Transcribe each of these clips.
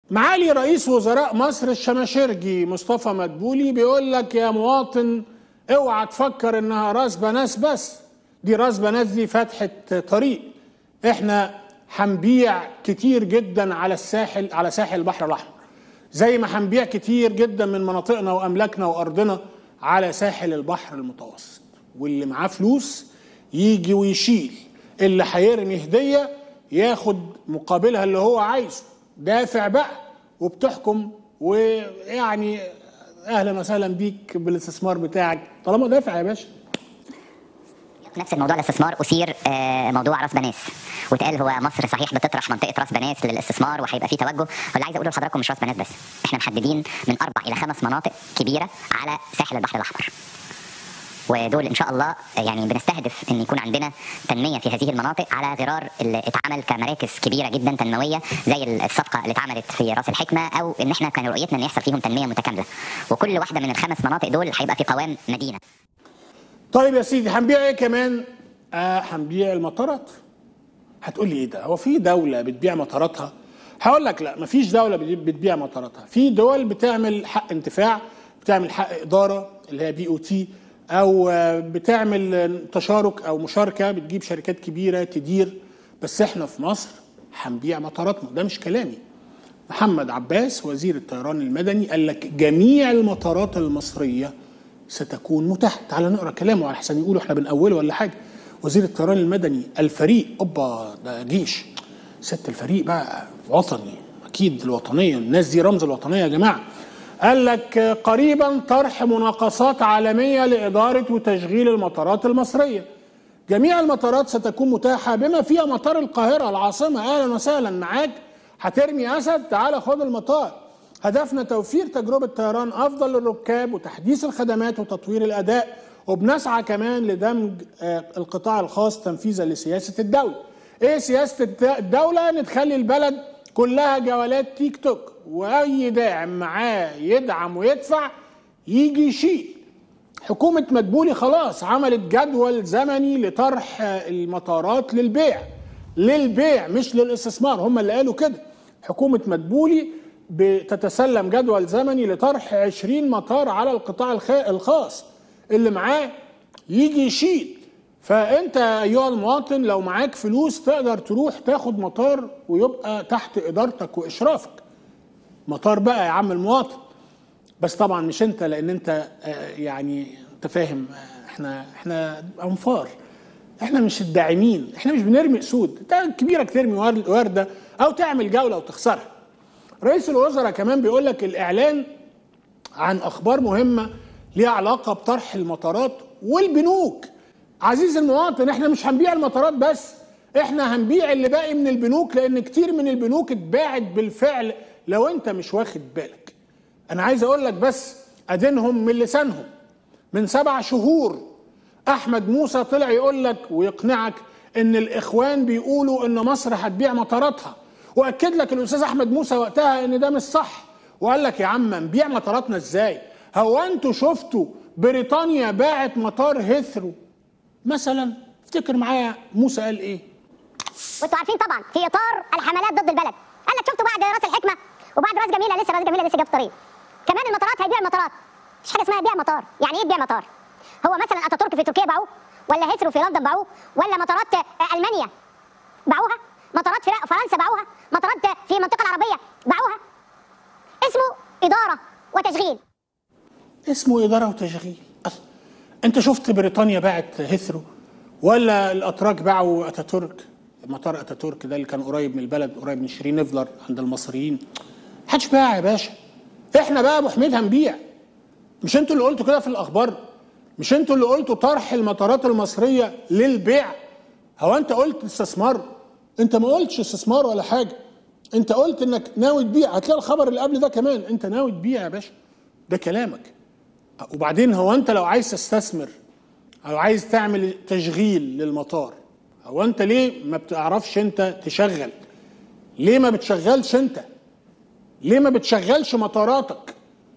معالي رئيس وزراء مصر الشماشرجي مصطفى مدبولي بيقول لك يا مواطن اوعى تفكر انها راس بناس بس دي راس بناس دي فتحة طريق احنا هنبيع كتير جدا على الساحل على ساحل البحر الاحمر زي ما هنبيع كتير جدا من مناطقنا واملاكنا وارضنا على ساحل البحر المتوسط واللي معاه فلوس يجي ويشيل اللي هيرمي هديه ياخد مقابلها اللي هو عايزه دافع بقى وبتحكم ويعني اهلا وسهلا بيك بالاستثمار بتاعك طالما دافع يا باشا في نفس الموضوع الاستثمار اثير آه، موضوع راس بناس واتقال هو مصر صحيح بتطرح منطقه راس بناس للاستثمار وهيبقى في توجه واللي عايز اقوله لحضراتكم مش راس بناس بس احنا محددين من اربع الى خمس مناطق كبيره على ساحل البحر الاحمر ودول ان شاء الله يعني بنستهدف ان يكون عندنا تنميه في هذه المناطق على غرار اللي اتعمل كمراكز كبيره جدا تنمويه زي الصفقه اللي اتعملت في راس الحكمه او ان احنا كان رؤيتنا ان يحصل فيهم تنميه متكامله وكل واحده من الخمس مناطق دول هيبقى في قوام مدينه طيب يا سيدي هنبيع ايه كمان؟ آه هنبيع المطارات هتقول لي ايه ده؟ هو في دوله بتبيع مطاراتها؟ هقول لك لا مفيش دوله بتبيع مطاراتها، في دول بتعمل حق انتفاع بتعمل حق اداره اللي هي بي او تي او آه، بتعمل تشارك او مشاركه بتجيب شركات كبيره تدير بس احنا في مصر هنبيع مطاراتنا ده مش كلامي محمد عباس وزير الطيران المدني قال لك جميع المطارات المصريه ستكون متاحه تعال نقرا كلامه على حسن يقولوا احنا بنأوله ولا حاجه وزير الطيران المدني الفريق اوبا ده جيش ست الفريق بقى وطني اكيد الوطنيه الناس دي رمز الوطنيه يا جماعه قال لك قريبا طرح مناقصات عالميه لاداره وتشغيل المطارات المصريه جميع المطارات ستكون متاحه بما فيها مطار القاهره العاصمه اهلا وسهلا معاك هترمي اسد تعال خد المطار هدفنا توفير تجربه طيران افضل للركاب وتحديث الخدمات وتطوير الاداء وبنسعى كمان لدمج آه، القطاع الخاص تنفيذا لسياسه الدوله ايه سياسه الد- الدوله نتخلي البلد كلها جولات تيك توك واي داعم معاه يدعم ويدفع يجي يشيل حكومة مدبولي خلاص عملت جدول زمني لطرح المطارات للبيع للبيع مش للاستثمار هم اللي قالوا كده حكومة مدبولي بتتسلم جدول زمني لطرح 20 مطار على القطاع الخ- الخاص اللي معاه يجي يشيل فانت ايها المواطن لو معاك فلوس تقدر تروح تاخد مطار ويبقى تحت ادارتك واشرافك مطار بقى يا عم المواطن بس طبعا مش انت لان انت آه، يعني انت فاهم آه، احنا احنا انفار احنا مش الداعمين احنا مش بنرمي اسود انت كبيرك ترمي ور- ورده او تعمل جوله وتخسرها رئيس الوزراء كمان بيقول لك الاعلان عن اخبار مهمه ليها علاقه بطرح المطارات والبنوك عزيز المواطن احنا مش هنبيع المطارات بس احنا هنبيع اللي باقي من البنوك لان كتير من البنوك اتباعت بالفعل لو انت مش واخد بالك انا عايز اقول لك بس ادينهم من لسانهم من سبع شهور احمد موسى طلع يقول لك ويقنعك ان الاخوان بيقولوا ان مصر هتبيع مطاراتها واكد لك الاستاذ احمد موسى وقتها ان ده مش صح وقال لك يا عم نبيع مطاراتنا ازاي هو انتوا شفتوا بريطانيا باعت مطار هيثرو مثلا افتكر معايا موسى قال ايه وانتوا عارفين طبعا في اطار الحملات ضد البلد قال لك شفتوا بعد راس الحكمه وبعد راس جميله لسه راس جميله لسه جايه في الطريق كمان المطارات هيبيع المطارات مش حاجه اسمها بيع مطار يعني ايه بيع مطار هو مثلا اتاتورك في تركيا باعوه ولا هيثرو في لندن باعوه ولا مطارات آه، المانيا باعوها مطارات في فرنسا باعوها مطارات آه، في المنطقه العربيه باعوها اسمه اداره وتشغيل اسمه إدارة وتشغيل أصلا أنت شفت بريطانيا باعت هيثرو ولا الأتراك باعوا أتاتورك مطار أتاتورك ده اللي كان قريب من البلد قريب من شيرين نفلر عند المصريين محدش باع يا باشا احنا بقى ابو حميد هنبيع مش انتوا اللي قلتوا كده في الاخبار مش انتوا اللي قلتوا طرح المطارات المصريه للبيع هو انت قلت استثمار انت ما قلتش استثمار ولا حاجه انت قلت انك ناوي تبيع هتلاقي الخبر اللي قبل ده كمان انت ناوي تبيع يا باشا ده كلامك وبعدين هو انت لو عايز تستثمر او عايز تعمل تشغيل للمطار هو انت ليه ما بتعرفش انت تشغل ليه ما بتشغلش انت ليه ما بتشغلش مطاراتك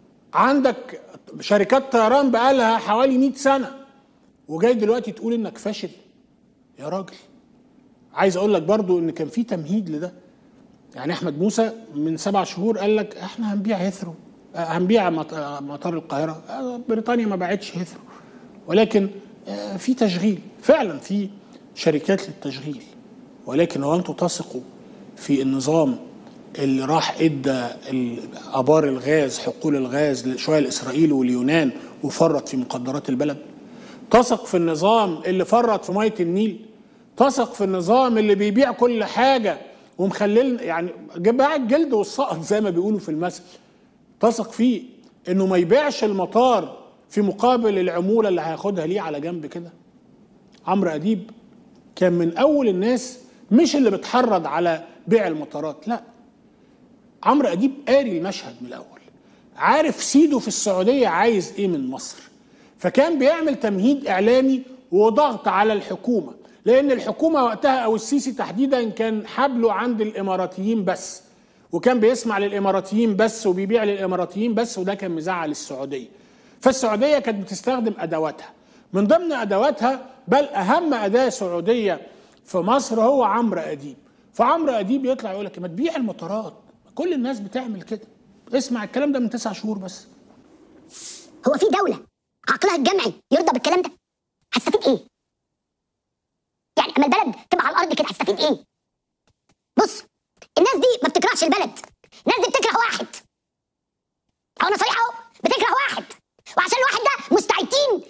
عندك شركات طيران بقالها حوالي 100 سنه وجاي دلوقتي تقول انك فاشل يا راجل عايز اقول لك برضو ان كان في تمهيد لده يعني احمد موسى من سبع شهور قال لك احنا هنبيع هيثرو آه، هنبيع مط- آه، مطار القاهره آه، بريطانيا ما باعتش هيثرو ولكن آه، في تشغيل فعلا في شركات للتشغيل ولكن هو انتوا تثقوا في النظام اللي راح ادى ال- ابار الغاز حقول الغاز شويه لاسرائيل واليونان وفرط في مقدرات البلد تثق في النظام اللي فرط في ميه النيل تثق في النظام اللي بيبيع كل حاجه ومخلل يعني باع الجلد والسقط زي ما بيقولوا في المثل تثق فيه انه ما يبيعش المطار في مقابل العموله اللي هياخدها ليه على جنب كده عمرو اديب كان من اول الناس مش اللي بتحرض على بيع المطارات لا عمرو اديب قاري المشهد من الاول عارف سيده في السعوديه عايز ايه من مصر فكان بيعمل تمهيد اعلامي وضغط على الحكومه لان الحكومه وقتها او السيسي تحديدا كان حبله عند الاماراتيين بس وكان بيسمع للاماراتيين بس وبيبيع للاماراتيين بس وده كان مزعل السعوديه فالسعوديه كانت بتستخدم ادواتها من ضمن ادواتها بل اهم اداه سعوديه في مصر هو عمرو اديب فعمرو اديب يطلع يقول لك ما تبيع المطارات كل الناس بتعمل كده اسمع الكلام ده من تسع شهور بس هو في دولة عقلها الجمعي يرضى بالكلام ده هتستفيد ايه؟ يعني اما البلد تبقى على الارض كده هتستفيد ايه؟ بص الناس دي ما بتكرهش البلد الناس دي بتكره واحد هو انا صريح اهو بتكره واحد وعشان الواحد ده مستعدين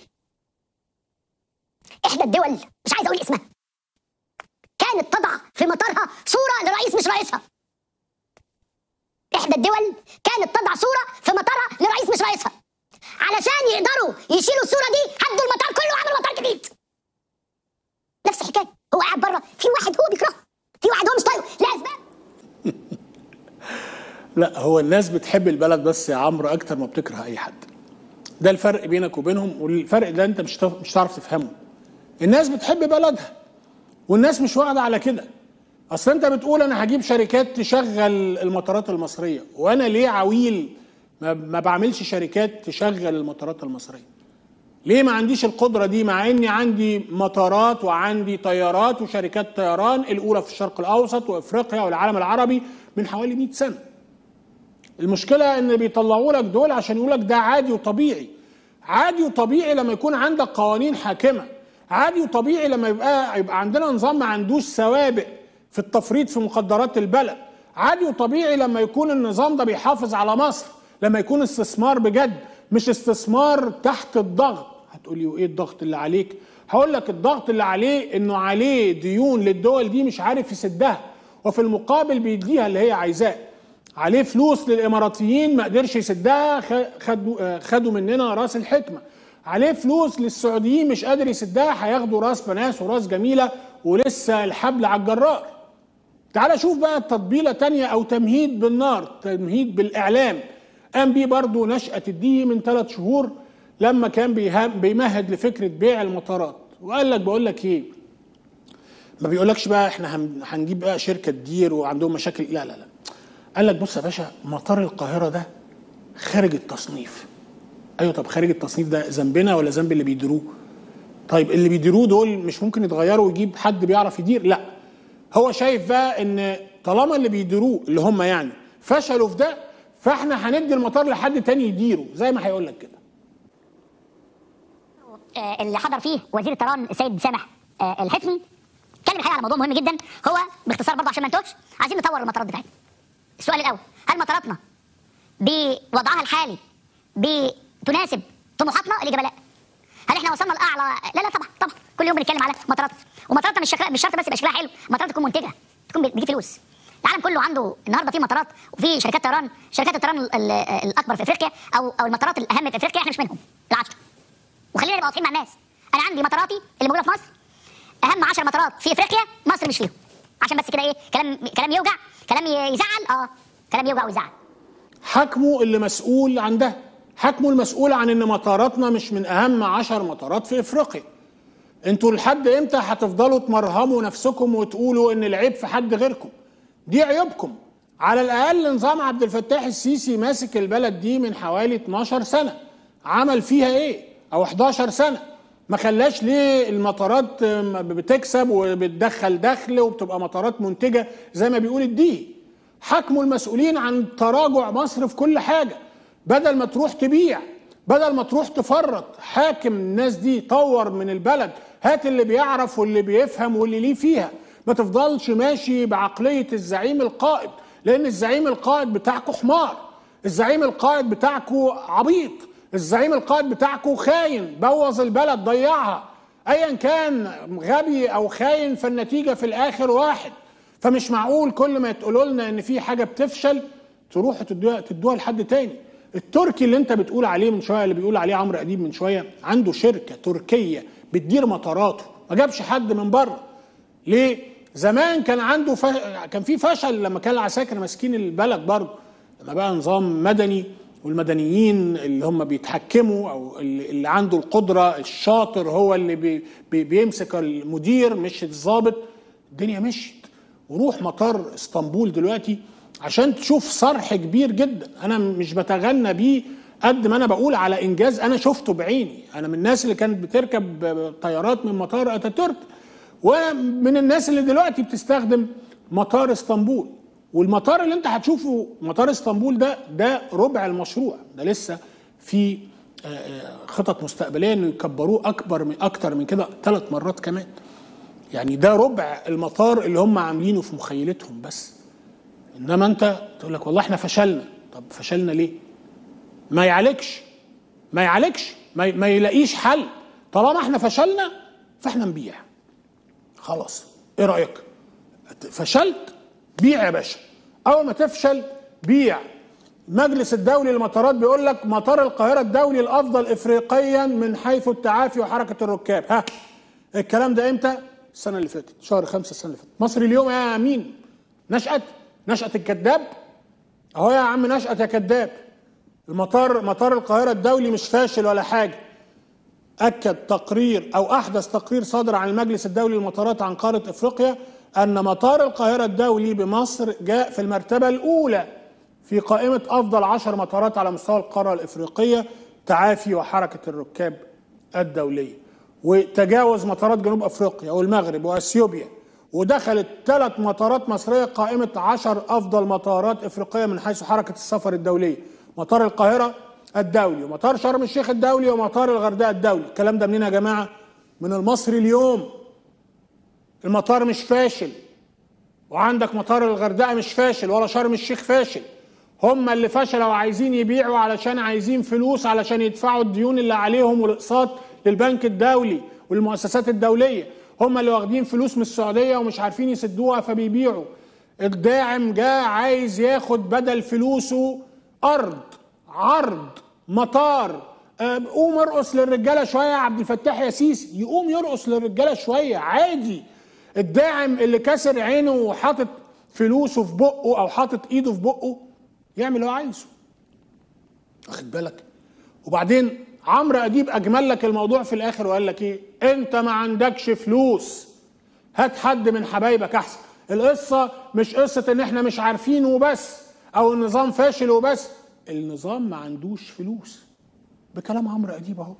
احدى الدول مش عايز اقول اسمها كانت تضع في مطارها صورة لرئيس مش رئيسها احدى الدول كانت تضع صورة في مطارها لرئيس مش رئيسها علشان يقدروا يشيلوا الصوره دي هدوا المطار كله وعملوا مطار جديد نفس الحكايه هو قاعد بره في واحد هو بيكرهه في واحد هو مش طايقه لاسباب لا هو الناس بتحب البلد بس يا عمرو اكتر ما بتكره اي حد ده الفرق بينك وبينهم والفرق ده انت مش تف- مش هتعرف تفهمه الناس بتحب بلدها والناس مش واخده على كده اصل انت بتقول انا هجيب شركات تشغل المطارات المصريه وانا ليه عويل ما, ما بعملش شركات تشغل المطارات المصريه ليه ما عنديش القدرة دي مع اني عندي مطارات وعندي طيارات وشركات طيران الاولى في الشرق الاوسط وافريقيا والعالم العربي من حوالي 100 سنة المشكلة ان بيطلعوا لك دول عشان يقول لك ده عادي وطبيعي عادي وطبيعي لما يكون عندك قوانين حاكمة عادي وطبيعي لما يبقى يبقى عندنا نظام ما عندوش سوابق في التفريط في مقدرات البلد عادي وطبيعي لما يكون النظام ده بيحافظ على مصر لما يكون استثمار بجد مش استثمار تحت الضغط هتقولي وايه الضغط اللي عليك هقول لك الضغط اللي عليه انه عليه ديون للدول دي مش عارف يسدها وفي المقابل بيديها اللي هي عايزاه عليه فلوس للاماراتيين ما قدرش يسدها خ- خدوا آه، خدوا مننا راس الحكمه عليه فلوس للسعوديين مش قادر يسدها هياخدوا راس بناس وراس جميله ولسه الحبل على الجرار تعال شوف بقى تطبيلة تانية أو تمهيد بالنار تمهيد بالإعلام قام بيه برضه نشأة الديه من ثلاث شهور لما كان بيها- بيمهد لفكرة بيع المطارات وقال لك بقول لك إيه ما بيقولكش بقى احنا هن- هنجيب بقى شركة تدير وعندهم مشاكل لا لا لا قال لك بص يا باشا مطار القاهرة ده خارج التصنيف ايوه طب خارج التصنيف ده ذنبنا ولا ذنب اللي بيديروه طيب اللي بيديروه دول مش ممكن يتغيروا ويجيب حد بيعرف يدير لا هو شايف بقى ان طالما اللي بيديروه اللي هم يعني فشلوا في ده فاحنا هندي المطار لحد تاني يديره زي ما هيقول لك كده آه، اللي حضر فيه وزير الطيران السيد سامح آه، الحفني اتكلم الحقيقه على موضوع مهم جدا هو باختصار برضه عشان ما نتوهش عايزين نطور المطارات بتاعتنا. السؤال الاول هل مطاراتنا بوضعها الحالي بتناسب طموحاتنا؟ الاجابه لا. هل احنا وصلنا لاعلى لا لا طبعا طبعا كل يوم بنتكلم على مطارات ومطاراتنا مش شكلها مش شرط بس يبقى شكلها حلو مطارات تكون منتجه تكون بتجيب فلوس العالم كله عنده النهارده في مطارات وفي شركات طيران شركات الطيران ال- ال- الاكبر في افريقيا او او المطارات الاهم في افريقيا احنا مش منهم العشره وخلينا نبقى واضحين مع الناس انا عندي مطاراتي اللي موجوده في مصر اهم 10 مطارات في افريقيا مصر مش فيهم عشان بس كده ايه كلام كلام يوجع كلام يزعل اه كلام يوجع ويزعل حكمه اللي مسؤول عن ده حكمه المسؤول عن ان مطاراتنا مش من اهم عشر مطارات في افريقيا انتوا لحد امتى هتفضلوا تمرهموا نفسكم وتقولوا ان العيب في حد غيركم دي عيوبكم على الاقل نظام عبد الفتاح السيسي ماسك البلد دي من حوالي 12 سنه عمل فيها ايه او 11 سنه ما خلاش ليه المطارات م- بتكسب وبتدخل دخل وبتبقى مطارات منتجه زي ما بيقول الديه حاكموا المسؤولين عن تراجع مصر في كل حاجه بدل ما تروح تبيع بدل ما تروح تفرط حاكم الناس دي طور من البلد هات اللي بيعرف واللي بيفهم واللي ليه فيها ما تفضلش ماشي بعقليه الزعيم القائد لان الزعيم القائد بتاعكو حمار الزعيم القائد بتاعكو عبيط الزعيم القائد بتاعكو خاين بوظ البلد ضيعها ايا كان غبي او خاين فالنتيجه في الاخر واحد فمش معقول كل ما تقولوا لنا ان في حاجه بتفشل تروحوا تدوها تدوها لحد تاني التركي اللي انت بتقول عليه من شويه اللي بيقول عليه عمرو اديب من شويه عنده شركه تركيه بتدير مطاراته ما جابش حد من بره ليه زمان كان عنده ف... كان في فشل لما كان العساكر ماسكين البلد برضه لما بقى نظام مدني والمدنيين اللي هم بيتحكموا او اللي اللي عنده القدره الشاطر هو اللي بي بي بيمسك المدير مش الضابط الدنيا مشيت وروح مطار اسطنبول دلوقتي عشان تشوف صرح كبير جدا انا مش بتغنى بيه قد ما انا بقول على انجاز انا شفته بعيني انا من الناس اللي كانت بتركب طيارات من مطار اتاتورك ومن الناس اللي دلوقتي بتستخدم مطار اسطنبول والمطار اللي انت هتشوفه مطار اسطنبول ده ده ربع المشروع ده لسه في آه، آه، خطط مستقبليه انه يكبروه اكبر من اكتر من كده ثلاث مرات كمان يعني ده ربع المطار اللي هم عاملينه في مخيلتهم بس انما انت تقول لك والله احنا فشلنا طب فشلنا ليه ما يعالجش ما يعالجش ما, ما يلاقيش حل طالما احنا فشلنا فاحنا نبيع خلاص ايه رايك فشلت بيع يا باشا اول ما تفشل بيع المجلس الدولي للمطارات بيقول لك مطار القاهره الدولي الافضل افريقيا من حيث التعافي وحركه الركاب ها الكلام ده امتى السنه اللي فاتت شهر خمسة السنه اللي فاتت مصر اليوم يا مين نشأت نشأة الكذاب اهو يا عم نشأة يا كذاب المطار مطار القاهره الدولي مش فاشل ولا حاجه أكد تقرير أو أحدث تقرير صادر عن المجلس الدولي للمطارات عن قارة إفريقيا أن مطار القاهرة الدولي بمصر جاء في المرتبة الأولى في قائمة أفضل عشر مطارات على مستوى القارة الإفريقية تعافي وحركة الركاب الدولية وتجاوز مطارات جنوب أفريقيا والمغرب وأثيوبيا ودخلت ثلاث مطارات مصرية قائمة عشر أفضل مطارات إفريقية من حيث حركة السفر الدولية مطار القاهرة الدولي ومطار شرم الشيخ الدولي ومطار الغردقة الدولي الكلام ده منين يا جماعة من المصري اليوم المطار مش فاشل وعندك مطار الغردقة مش فاشل ولا شرم الشيخ فاشل هم اللي فشلوا وعايزين يبيعوا علشان عايزين فلوس علشان يدفعوا الديون اللي عليهم والاقساط للبنك الدولي والمؤسسات الدولية هم اللي واخدين فلوس من السعودية ومش عارفين يسدوها فبيبيعوا الداعم جاء عايز ياخد بدل فلوسه أرض عرض مطار آه، قوم ارقص للرجاله شويه يا عبد الفتاح يا سيسي يقوم يرقص للرجاله شويه عادي الداعم اللي كسر عينه وحاطط فلوسه في بقه او حاطط ايده في بقه يعمل اللي هو عايزه واخد بالك وبعدين عمرو اديب اجمل لك الموضوع في الاخر وقال لك ايه انت ما عندكش فلوس هات حد من حبايبك احسن القصه مش قصه ان احنا مش عارفين وبس او النظام فاشل وبس النظام ما عندوش فلوس بكلام عمرو اديب اهو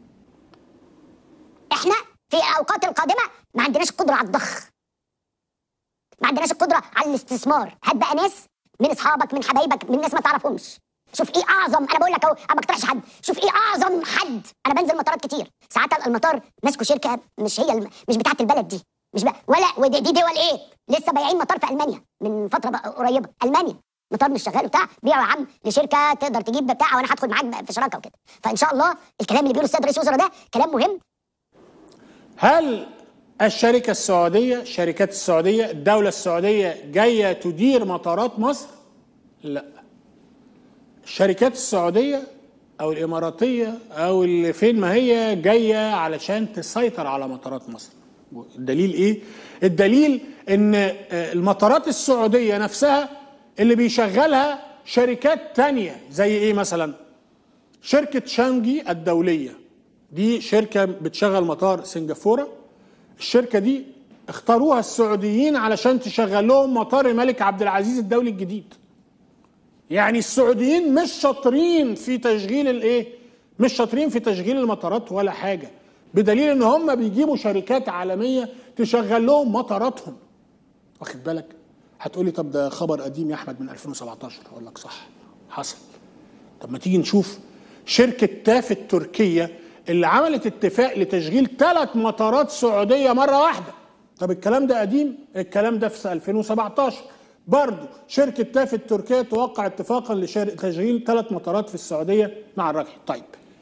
احنا في الاوقات القادمه ما عندناش القدره على الضخ ما عندناش القدره على الاستثمار هات بقى ناس من اصحابك من حبايبك من ناس ما تعرفهمش شوف ايه اعظم انا بقول لك اهو انا ما بقترحش حد شوف ايه اعظم حد انا بنزل مطارات كتير ساعات المطار ماسكه شركه مش هي الم... مش بتاعه البلد دي مش بقى ولا ودي دي دول ايه لسه بايعين مطار في المانيا من فتره بقى قريبه المانيا مطار مش شغال وبتاع بيعوا يا عم لشركه تقدر تجيب بتاع وانا هدخل معاك في شراكه وكده فان شاء الله الكلام اللي بيقوله السيد رئيس الوزراء ده كلام مهم هل الشركة السعودية شركات السعودية الدولة السعودية جاية تدير مطارات مصر لا الشركات السعودية أو الإماراتية أو اللي فين ما هي جاية علشان تسيطر على مطارات مصر الدليل إيه؟ الدليل إن آه، المطارات السعودية نفسها اللي بيشغلها شركات تانية زي إيه مثلا؟ شركة شانجي الدولية دي شركة بتشغل مطار سنغافورة الشركة دي اختاروها السعوديين علشان تشغل لهم مطار الملك عبد العزيز الدولي الجديد يعني السعوديين مش شاطرين في تشغيل الايه مش شاطرين في تشغيل المطارات ولا حاجة بدليل ان هم بيجيبوا شركات عالمية تشغل لهم مطاراتهم واخد بالك هتقولي طب ده خبر قديم يا احمد من 2017 اقول لك صح حصل طب ما تيجي نشوف شركه تاف التركيه اللي عملت اتفاق لتشغيل ثلاث مطارات سعوديه مره واحده طب الكلام ده قديم الكلام ده في 2017 برضه شركة تاف التركية توقع اتفاقا لتشغيل ثلاث مطارات في السعودية مع الرجل طيب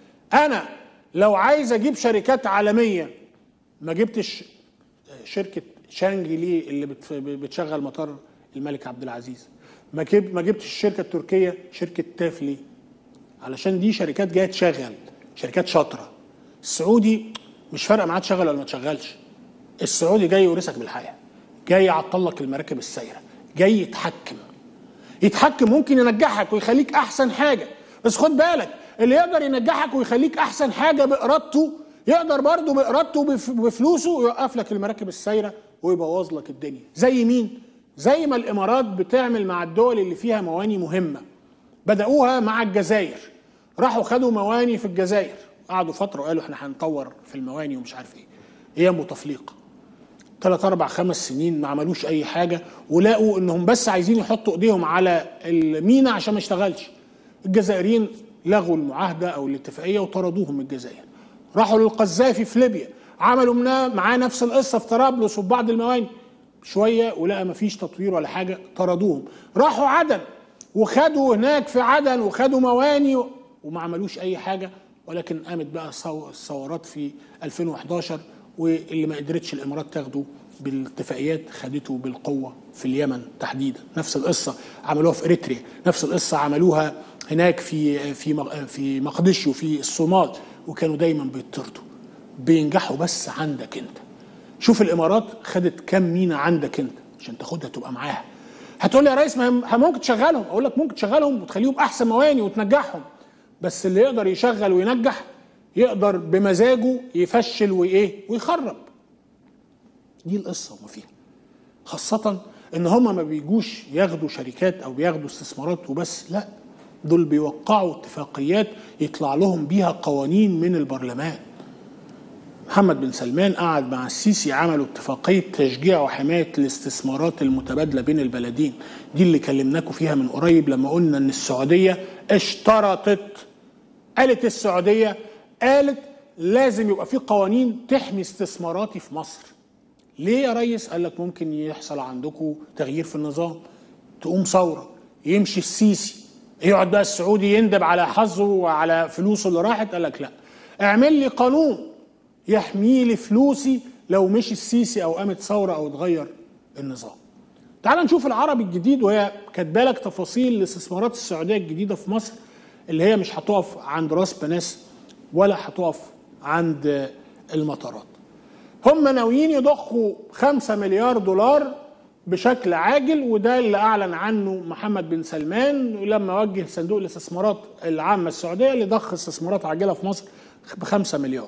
أنا لو عايز أجيب شركات عالمية ما جبتش شركة شانجي لي اللي بت- بتشغل مطار الملك عبد العزيز ما جب- ما جبتش الشركة التركية شركة تاف ليه علشان دي شركات جايه تشغل شركات شاطره السعودي مش فارقه معاه تشغل ولا ما تشغلش السعودي جاي يورثك بالحياه جاي يعطل لك المراكب السايره جاي يتحكم يتحكم ممكن ينجحك ويخليك احسن حاجه بس خد بالك اللي يقدر ينجحك ويخليك احسن حاجه بارادته يقدر برضه بارادته وبف- بفلوسه يوقف لك المراكب السايره ويبوظ لك الدنيا زي مين زي ما الامارات بتعمل مع الدول اللي فيها مواني مهمه بدأوها مع الجزائر راحوا خدوا مواني في الجزائر قعدوا فترة وقالوا احنا هنطور في المواني ومش عارف ايه ايام وتفليق ثلاث اربع خمس سنين ما عملوش اي حاجة ولقوا انهم بس عايزين يحطوا ايديهم على المينا عشان ما يشتغلش الجزائريين لغوا المعاهدة او الاتفاقية وطردوهم من الجزائر راحوا للقذافي في ليبيا عملوا منا- معاه نفس القصة في طرابلس وفي بعض المواني شويه ولقى مفيش تطوير ولا حاجه طردوهم راحوا عدن وخدوا هناك في عدن وخدوا مواني و- وما عملوش اي حاجه ولكن قامت بقى الثو- الثورات في 2011 واللي ما قدرتش الامارات تاخده بالاتفاقيات خدته بالقوه في اليمن تحديدا نفس القصه عملوها في اريتريا نفس القصه عملوها هناك في في مق- في مقدشي وفي الصومال وكانوا دايما بيطردوا بينجحوا بس عندك انت شوف الامارات خدت كام مينا عندك انت عشان تاخدها تبقى معاها هتقول لي يا ريس ما هم- ممكن تشغلهم اقول لك ممكن تشغلهم وتخليهم احسن مواني وتنجحهم بس اللي يقدر يشغل وينجح يقدر بمزاجه يفشل وايه ويخرب دي القصه وما فيها خاصة ان هم ما بيجوش ياخدوا شركات او بياخدوا استثمارات وبس لا دول بيوقعوا اتفاقيات يطلع لهم بيها قوانين من البرلمان محمد بن سلمان قعد مع السيسي عملوا اتفاقية تشجيع وحماية الاستثمارات المتبادلة بين البلدين دي اللي كلمناكم فيها من قريب لما قلنا ان السعودية اشترطت قالت السعودية قالت لازم يبقى في قوانين تحمي استثماراتي في مصر ليه يا ريس قال لك ممكن يحصل عندكم تغيير في النظام تقوم ثورة يمشي السيسي يقعد بقى السعودي يندب على حظه وعلى فلوسه اللي راحت قال لك لا اعمل لي قانون يحمي لي فلوسي لو مشي السيسي او قامت ثوره او اتغير النظام. تعال نشوف العربي الجديد وهي كاتبه لك تفاصيل الاستثمارات السعوديه الجديده في مصر اللي هي مش هتقف عند راس بناس ولا هتقف عند المطارات. هم ناويين يضخوا 5 مليار دولار بشكل عاجل وده اللي اعلن عنه محمد بن سلمان لما وجه صندوق الاستثمارات العامه السعوديه لضخ استثمارات عاجله في مصر ب 5 مليار.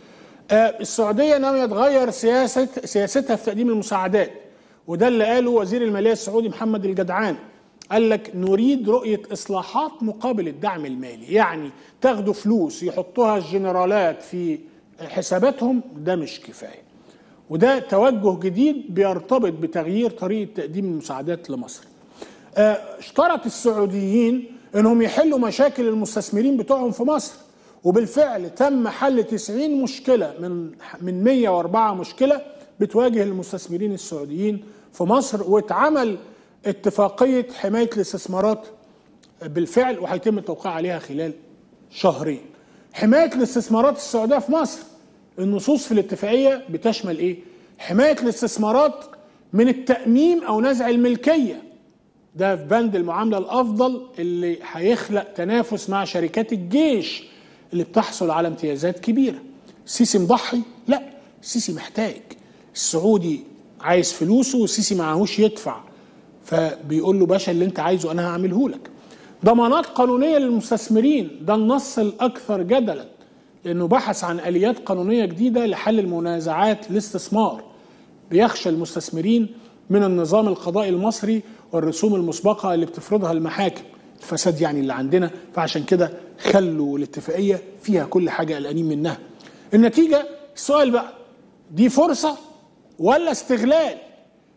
آه، السعوديه ناويه تغير سياسه سياستها في تقديم المساعدات وده اللي قاله وزير الماليه السعودي محمد الجدعان قال لك نريد رؤيه اصلاحات مقابل الدعم المالي يعني تاخدوا فلوس يحطوها الجنرالات في حساباتهم ده مش كفايه وده توجه جديد بيرتبط بتغيير طريقه تقديم المساعدات لمصر آه، اشترط السعوديين انهم يحلوا مشاكل المستثمرين بتوعهم في مصر وبالفعل تم حل 90 مشكله من من 104 مشكله بتواجه المستثمرين السعوديين في مصر واتعمل اتفاقيه حمايه الاستثمارات بالفعل وهيتم التوقيع عليها خلال شهرين. حمايه الاستثمارات السعوديه في مصر النصوص في الاتفاقيه بتشمل ايه؟ حمايه الاستثمارات من التاميم او نزع الملكيه ده في بند المعامله الافضل اللي هيخلق تنافس مع شركات الجيش اللي بتحصل على امتيازات كبيره. السيسي مضحي؟ لا، السيسي محتاج. السعودي عايز فلوسه والسيسي معهوش يدفع فبيقول له باشا اللي انت عايزه انا هعمله لك. ضمانات قانونيه للمستثمرين ده النص الاكثر جدلا لانه بحث عن اليات قانونيه جديده لحل المنازعات الاستثمار. بيخشى المستثمرين من النظام القضائي المصري والرسوم المسبقه اللي بتفرضها المحاكم الفساد يعني اللي عندنا فعشان كده خلوا الاتفاقيه فيها كل حاجه قلقانين منها النتيجه السؤال بقى دي فرصه ولا استغلال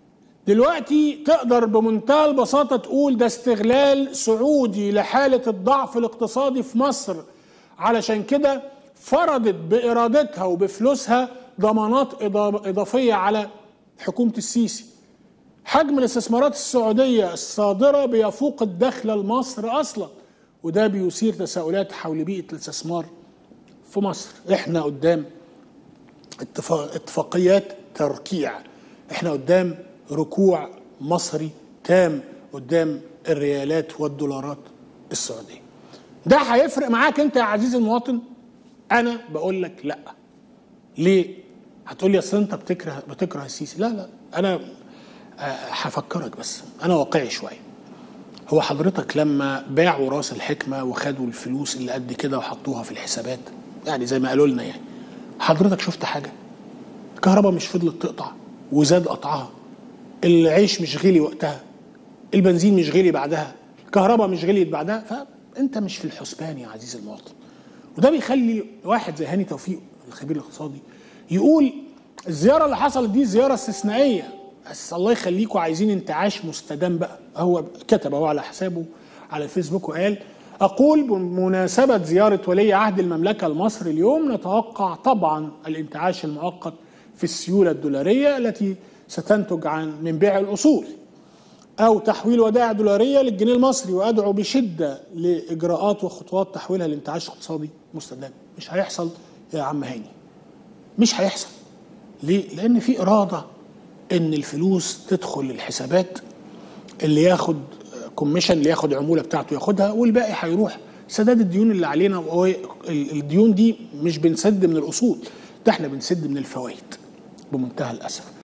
دلوقتي تقدر بمنتهى البساطة تقول ده استغلال سعودي لحالة الضعف الاقتصادي في مصر علشان كده فرضت بإرادتها وبفلوسها ضمانات إضا- إضافية على حكومة السيسي حجم الاستثمارات السعودية الصادرة بيفوق الدخل لمصر أصلا وده بيثير تساؤلات حول بيئة الاستثمار في مصر احنا قدام اتفاق اتفاقيات تركيع احنا قدام ركوع مصري تام قدام الريالات والدولارات السعوديه ده هيفرق معاك انت يا عزيزي المواطن انا بقول لك لا ليه هتقول لي اصل انت بتكره بتكره السيسي لا لا انا آه، هفكرك بس انا واقعي شويه هو حضرتك لما باعوا راس الحكمه وخدوا الفلوس اللي قد كده وحطوها في الحسابات يعني زي ما قالوا لنا يعني حضرتك شفت حاجه الكهرباء مش فضلت تقطع وزاد قطعها العيش مش غلي وقتها البنزين مش غلي بعدها الكهرباء مش غليت بعدها فانت مش في الحسبان يا عزيزي المواطن وده بيخلي واحد زي هاني توفيق الخبير الاقتصادي يقول الزياره اللي حصلت دي زياره استثنائيه بس الله يخليكم عايزين انتعاش مستدام بقى هو كتب هو على حسابه على الفيسبوك وقال أقول بمناسبة زيارة ولي عهد المملكة لمصر اليوم نتوقع طبعا الانتعاش المؤقت في السيولة الدولارية التي ستنتج عن من بيع الأصول أو تحويل ودائع دولارية للجنيه المصري وأدعو بشدة لإجراءات وخطوات تحويلها لانتعاش اقتصادي مستدام مش هيحصل يا عم هاني مش هيحصل ليه؟ لأن في إرادة إن الفلوس تدخل الحسابات اللي ياخد كوميشن اللي ياخد عمولة بتاعته ياخدها والباقي هيروح سداد الديون اللي علينا وهو الديون دي مش بنسد من الأصول ده احنا بنسد من الفوائد بمنتهى الأسف